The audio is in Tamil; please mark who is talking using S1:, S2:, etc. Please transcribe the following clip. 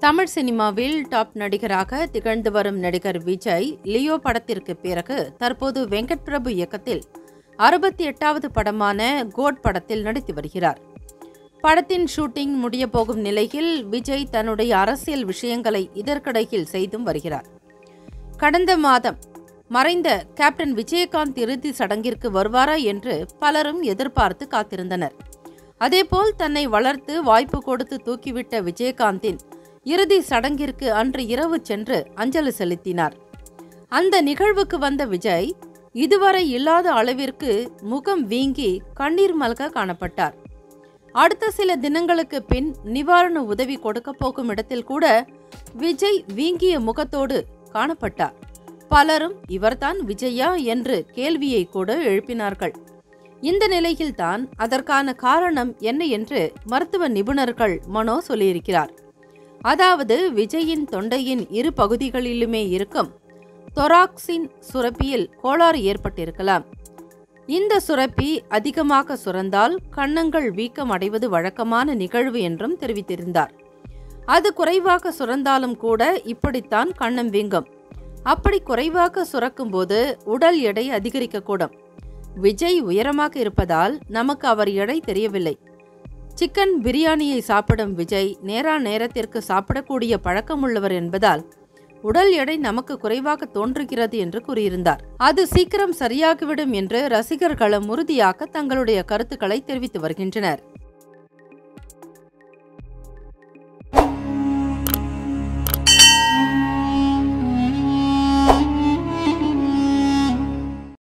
S1: தமிழ் சினிமாவில் டாப் நடிகராக திகழ்ந்து வரும் நடிகர் விஜய் லியோ படத்திற்கு பிறகு தற்போது வெங்கட் பிரபு இயக்கத்தில் அறுபத்தி எட்டாவது படமான கோட் படத்தில் நடித்து வருகிறார் படத்தின் ஷூட்டிங் முடிய போகும் நிலையில் விஜய் தன்னுடைய அரசியல் விஷயங்களை இதற்கிடையில் செய்தும் வருகிறார் கடந்த மாதம் மறைந்த கேப்டன் விஜயகாந்த் இறுதி சடங்கிற்கு வருவாரா என்று பலரும் எதிர்பார்த்து காத்திருந்தனர் அதேபோல் தன்னை வளர்த்து வாய்ப்பு கொடுத்து தூக்கிவிட்ட விஜயகாந்தின் இறுதி சடங்கிற்கு அன்று இரவு சென்று அஞ்சலி செலுத்தினார் அந்த நிகழ்வுக்கு வந்த விஜய் இதுவரை இல்லாத அளவிற்கு முகம் வீங்கி கண்ணீர் மல்க காணப்பட்டார் அடுத்த சில தினங்களுக்கு பின் நிவாரண உதவி கொடுக்க போகும் இடத்தில் கூட விஜய் வீங்கிய முகத்தோடு காணப்பட்டார் பலரும் இவர்தான் விஜயா என்று கேள்வியை கூட எழுப்பினார்கள் இந்த நிலையில்தான் அதற்கான காரணம் என்ன என்று மருத்துவ நிபுணர்கள் மனோ சொல்லியிருக்கிறார் அதாவது விஜயின் தொண்டையின் இரு பகுதிகளிலுமே இருக்கும் தொராக்சின் சுரப்பியில் கோளாறு ஏற்பட்டிருக்கலாம் இந்த சுரப்பி அதிகமாக சுரந்தால் கன்னங்கள் வீக்கம் அடைவது வழக்கமான நிகழ்வு என்றும் தெரிவித்திருந்தார் அது குறைவாக சுரந்தாலும் கூட இப்படித்தான் கன்னம் வீங்கும் அப்படி குறைவாக சுரக்கும்போது உடல் எடை அதிகரிக்கக்கூடும் விஜய் உயரமாக இருப்பதால் நமக்கு அவர் எடை தெரியவில்லை சிக்கன் பிரியாணியை சாப்பிடும் விஜய் நேரா நேரத்திற்கு சாப்பிடக்கூடிய பழக்கமுள்ளவர் என்பதால் உடல் எடை நமக்கு குறைவாக தோன்றுகிறது என்று கூறியிருந்தார் அது சீக்கிரம் சரியாகிவிடும் என்று ரசிகர்களும் உறுதியாக தங்களுடைய கருத்துக்களை தெரிவித்து வருகின்றனர்